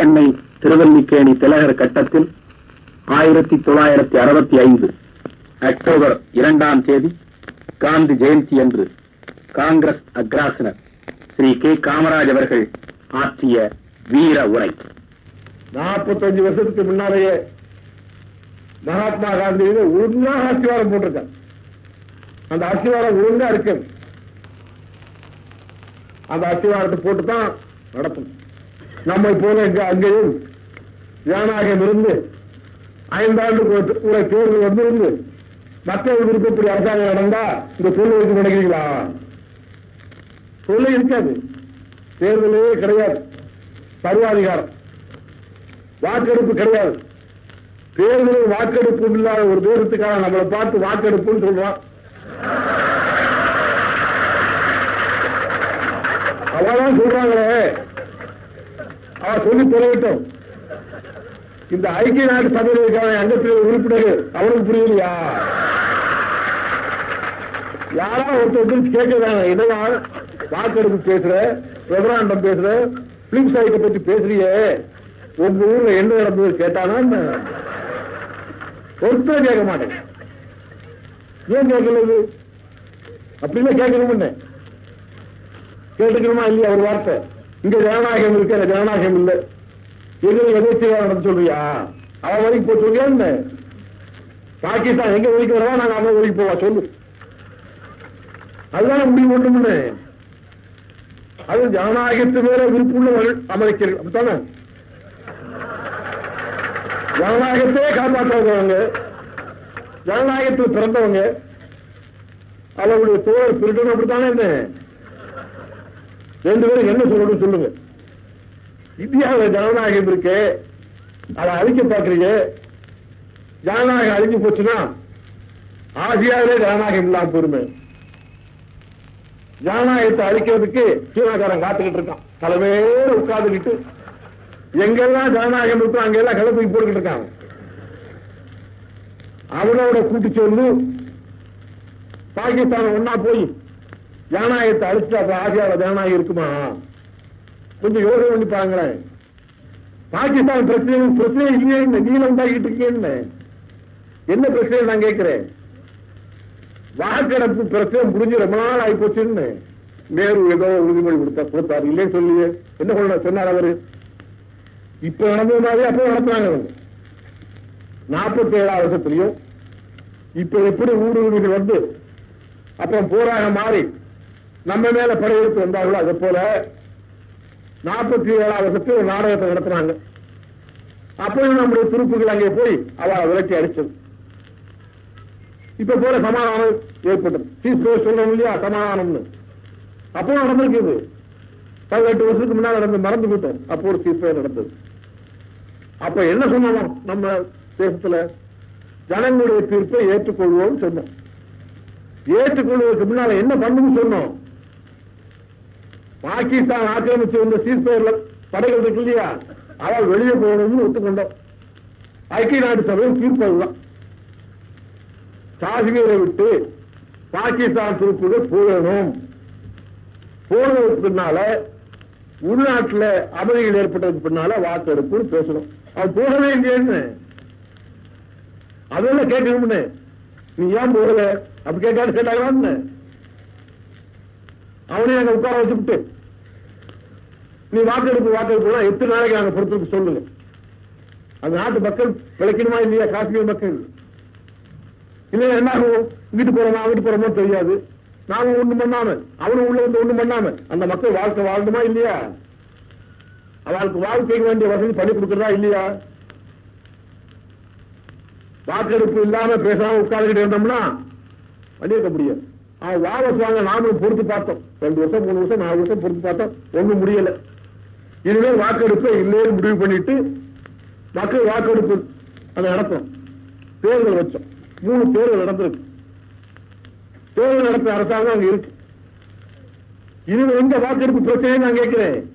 தென்பண்ணை திருவல்லிக்கேணி திலகர் கட்டத்தில் ஆயிரத்தி தொள்ளாயிரத்தி அறுபத்தி ஐந்து அக்டோபர் இரண்டாம் தேதி காந்தி ஜெயந்தி அன்று காங்கிரஸ் அக்ராசனர் ஸ்ரீ கே காமராஜ் அவர்கள் ஆற்றிய வீர உரை நாற்பத்தஞ்சு வருஷத்துக்கு முன்னாலேயே மகாத்மா காந்தி மீது ஒழுங்கா அஸ்திவாரம் போட்டிருக்காங்க அந்த அஸ்திவாரம் ஒழுங்கா இருக்கு அந்த அஸ்திவாரத்தை போட்டு தான் நடத்தணும் நம்மை போல இங்க அங்கேயும் ஜனநாயகம் இருந்து ஐந்தாண்டுக்கு ஒரு ஒரு தேர்தல் வந்திருந்து மக்கள் விருப்பப்படி அரசாங்கம் நடந்தா இந்த சொல்லுவதற்கு நினைக்கிறீங்களா சொல்ல இருக்காது தேர்தலே கிடையாது சர்வாதிகாரம் வாக்கெடுப்பு கிடையாது தேர்தலில் வாக்கெடுப்பு இல்லாத ஒரு தேசத்துக்காக நம்மளை பார்த்து வாக்கெடுப்புன்னு சொல்றான் அவதான் சொல்றாங்களே அவ சொல்லி தொலைவிட்டோம் இந்த ஐக்கிய நாட்டு சபையில் இருக்கிற அங்கத்தில் உறுப்பினர்கள் அவனுக்கு புரியலையா யாரா ஒருத்தர் கேட்கிறாங்க என்னடா வாக்கெடுப்பு பேசுற ரெபராண்டம் பேசுற பிலிம் சைட்டை பத்தி பேசுறியே உங்க ஊர்ல என்ன நடந்தது கேட்டானா என்ன? ஒருத்தர் கேட்க மாட்டேன் ஏன் கேட்கல அப்படின்னா கேட்கணும் கேட்டுக்கணுமா இல்லையா ஒரு வார்த்தை இங்க ஜனநாயகம் இருக்கு அந்த ஜனநாயகம் இல்லை எங்க எதிர்த்து நடந்து சொல்றியா அவன் வரைக்கும் போய் சொல்றியா என்ன பாகிஸ்தான் எங்க ஒதுக்கி வரவா நாங்க அவங்க ஒதுக்கி போவா சொல்லு அதுதானே முடிவு ஒண்ணுமுன்னு அது ஜனநாயகத்து மேல விருப்புள்ளவர்கள் அமெரிக்கர்கள் அப்படித்தானே ஜனநாயகத்தையே காப்பாற்றவங்க ஜனநாயகத்தில் பிறந்தவங்க அவர்களுடைய தோழர் திருடன் அப்படித்தானே என்ன ரெண்டு பேரும் என்ன சொல்லணும் சொல்லுங்க இந்தியாவில் ஜனநாயகம் இருக்கு அதை அழிக்க பார்க்கறீங்க ஜனநாயகம் அழிஞ்சு போச்சுன்னா ஆசியாவிலே ஜனநாயகம் இல்லாம போருமே ஜனநாயகத்தை அழிக்கிறதுக்கு சீனாக்காரன் காத்துக்கிட்டு இருக்கான் தலைமையோடு உட்கார்ந்துக்கிட்டு எங்கெல்லாம் ஜனநாயகம் இருக்கோ அங்கெல்லாம் கிளப்பி போட்டுக்கிட்டு இருக்காங்க அவனோட கூட்டு சொல்லு பாகிஸ்தான் ஒன்னா போய் ஜனநாயகத்தை அழிச்சா அப்ப ஆசியாவில் ஜனநாயகம் இருக்குமா கொஞ்சம் யோசனை பண்ணி பாருங்களேன் பாகிஸ்தான் பிரச்சனை பிரச்சனை இல்லையே இந்த நீளம் உண்டாக்கிட்டு இருக்கேன்னு என்ன பிரச்சனை நான் கேட்கிறேன் வாக்கெடுப்பு பிரச்சனை முடிஞ்சு ரொம்ப நாள் ஆகி போச்சுன்னு நேரு ஏதோ உறுதிமொழி கொடுத்தா கொடுத்தாரு இல்லைன்னு சொல்லியே என்ன சொல்ல சொன்னார் அவரு இப்ப நடந்தது மாதிரி அப்போ நடத்துறாங்க அவங்க நாற்பத்தி ஏழாவது வருஷத்துலயும் இப்ப எப்படி ஊடுருவிகள் வந்து அப்புறம் போராக மாறி நம்ம மேல படையெடுத்து வந்தார்களோ அதே போல நாற்பத்தி ஏழாவது வருஷத்துல ஒரு நாடகத்தை நடத்துறாங்க அப்பயும் நம்முடைய துருப்புகள் அங்கே போய் அவ விரட்டி அடிச்சது இப்ப போல சமாதானம் ஏற்பட்டது சீஸ் சொல்றோம் இல்லையா சமாதானம்னு அப்போ நடந்திருக்குது பதினெட்டு வருஷத்துக்கு முன்னாடி நடந்து மறந்து போட்டோம் அப்போ ஒரு சீஸ் நடந்தது அப்ப என்ன சொன்னோம் நம்ம தேசத்துல ஜனங்களுடைய தீர்ப்பை ஏற்றுக்கொள்வோம் சொன்னோம் ஏற்றுக்கொள்வதற்கு முன்னால என்ன பண்ணணும்னு சொன்னோம் பாகிஸ்தான் ஆக்கிரமிச்சு வந்த சீஸ்பயர்ல படைகள் இருக்கு இல்லையா அவள் வெளியே போகணும்னு ஒத்துக்கொண்டோம் ஐக்கிய நாடு சபையில் தீர்ப்பு அதுதான் காஷ்மீரை விட்டு பாகிஸ்தான் துருப்புகள் போகணும் போனதுக்கு பின்னால உள்நாட்டுல அமைதிகள் ஏற்பட்டதுக்கு பின்னால வாக்கெடுப்புன்னு பேசணும் அவன் போகவே இல்லையேன்னு அதெல்லாம் கேட்கணும்னு நீ ஏன் போகல அப்படி கேட்டாலும் கேட்டாங்களான்னு அவனையும் அங்க உட்கார வச்சுட்டு நீ வாக்கெடுப்பு வாக்கெடுப்பு எத்தனை நாளைக்கு நாங்க பொறுத்துக்கு சொல்லுங்க அந்த நாட்டு மக்கள் பிழைக்கணுமா இல்லையா காஷ்மீர் மக்கள் இல்ல என்ன ஆகும் வீட்டு போறோமா வீட்டு போறோமோ தெரியாது நாம ஒண்ணும் பண்ணாம அவனும் உள்ள வந்து ஒண்ணும் பண்ணாம அந்த மக்கள் வாழ்க்கை வாழணுமா இல்லையா அவளுக்கு வாழ்க்கைக்கு வேண்டிய வசதி பண்ணி கொடுக்கறதா இல்லையா வாக்கெடுப்பு இல்லாம பேசாம உட்கார்ந்துட்டு இருந்தோம்னா பண்ணியிருக்க முடியாது அவன் வாபஸ் வாங்க நாமளும் பொறுத்து பார்த்தோம் ரெண்டு வருஷம் மூணு வருஷம் நாலு வருஷம் பொறுத்து பார்த்தோம் ஒண்ணும் முடியல இனிமேல் வாக்கெடுப்பை இல்லைன்னு முடிவு பண்ணிட்டு மக்கள் வாக்கெடுப்பு அதை நடத்தணும் தேர்தல் வச்சோம் மூணு தேர்தல் நடந்திருக்கு தேர்தல் நடத்த அரசாங்கம் அங்க இருக்கு இனிமே எங்க வாக்கெடுப்பு பிரச்சனை நான் கேட்கிறேன்